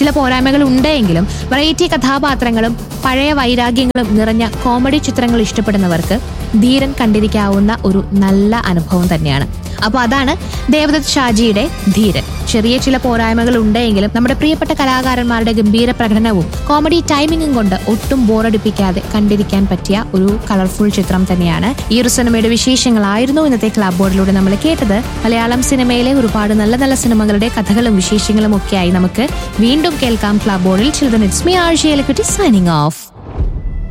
ചില പോരായ്മകൾ ഉണ്ടെങ്കിലും വെറൈറ്റി കഥാപാത്രങ്ങളും പഴയ വൈരാഗ്യങ്ങളും നിറഞ്ഞ കോമഡി ചിത്രങ്ങൾ ഇഷ്ടപ്പെടുന്നവർക്ക് ധീരൻ കണ്ടിരിക്കാവുന്ന ഒരു നല്ല അനുഭവം തന്നെയാണ് അപ്പോൾ അതാണ് ദേവദത്ത് ഷാജിയുടെ ധീരൻ ചെറിയ ചില പോരായ്മകൾ ഉണ്ടെങ്കിലും നമ്മുടെ പ്രിയപ്പെട്ട കലാകാരന്മാരുടെ ഗംഭീര പ്രകടനവും കോമഡി ടൈമിങ്ങും കൊണ്ട് ഒട്ടും ബോറടിപ്പിക്കാതെ കണ്ടിരിക്കാൻ പറ്റിയ ഒരു കളർഫുൾ ചിത്രം തന്നെയാണ് ഈ ഒരു സിനിമയുടെ വിശേഷങ്ങളായിരുന്നു ഇന്നത്തെ ക്ലബ് ബോർഡിലൂടെ നമ്മൾ കേട്ടത് മലയാളം സിനിമയിലെ ഒരുപാട് നല്ല നല്ല സിനിമകളുടെ കഥകളും വിശേഷങ്ങളും ഒക്കെയായി നമുക്ക് വീണ്ടും കേൾക്കാം ക്ലബ് ബോർഡിൽ ചിൽഡ്രൻ ഇറ്റ്സ് മീ ആഴ്ചയിലെ കുട്ടി സൈനിങ് ഓഫ്